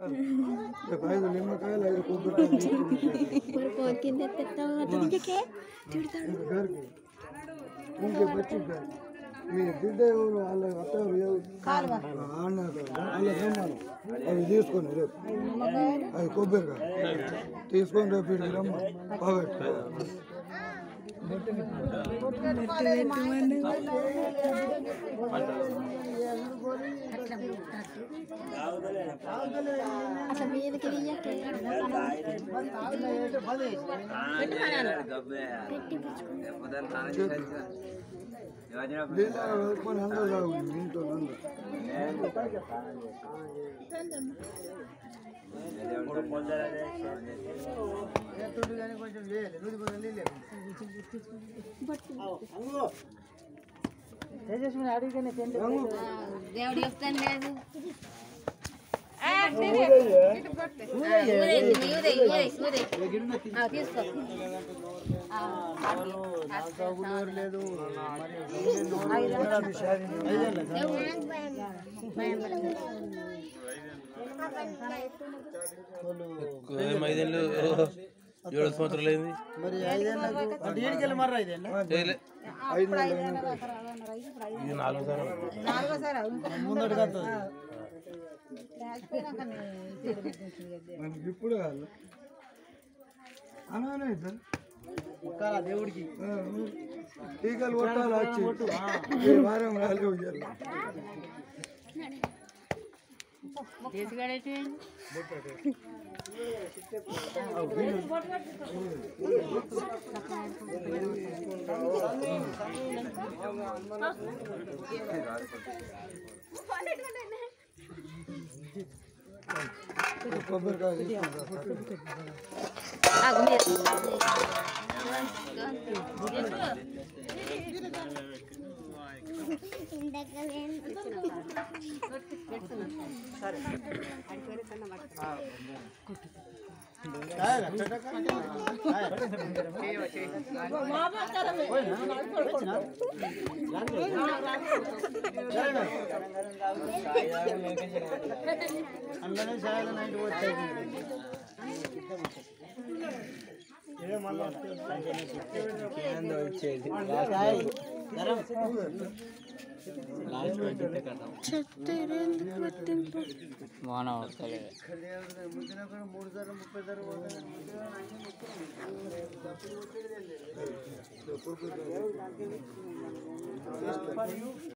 రేపు ఐదు నిమ్మకాయలు ఐదు కొబ్బరికాయలు తీసుకుని మరి ఫోన్ కింద ఎత్తేస్తావు అతనికి తిడతాడు గారికి ఇంకే బచ్చి గారి మీ బిడ్డ ఎవరు వాళ్ళ అత్త ఎవరు అన్నారు వాళ్ళ రమ్మను అవి తీసుకొని రేపు అవి కొబ్బరికాయ తీసుకొని రేపు ఇక్కడికి రమ్మ బాగా అట్లా మీదకి వెయ్యకే నీళ్ళ వేసుకొని అందరూ తాగుంది ఇంట్లో అందరూ దేవుడు చెప్తాను లేదు తీసుకో ఐదేళ్ళు ఏడు సంవత్సరాలు అయింది మరి ఐదేళ్ళకు అంటే ఈడికెళ్ళి మర్ర ఐదేళ్ళ చేయలే. ఐదు నెలలు అయినాక ఇది నాలుగో సార్ ముందటి కత్తది మనకి ఇప్పుడు కాదు అలానే ఇద్దరు దేవుడికి టీకాలు కొట్టాలి వచ్చి ఈ వారం రాలేవు ఇయ్యాలి. కొబ్బరికాయ తీసుకుంటా అందులోనే సాయంత్రం నైట్ వచ్చాయి మూడు సార్లు ముప్పై సార్లు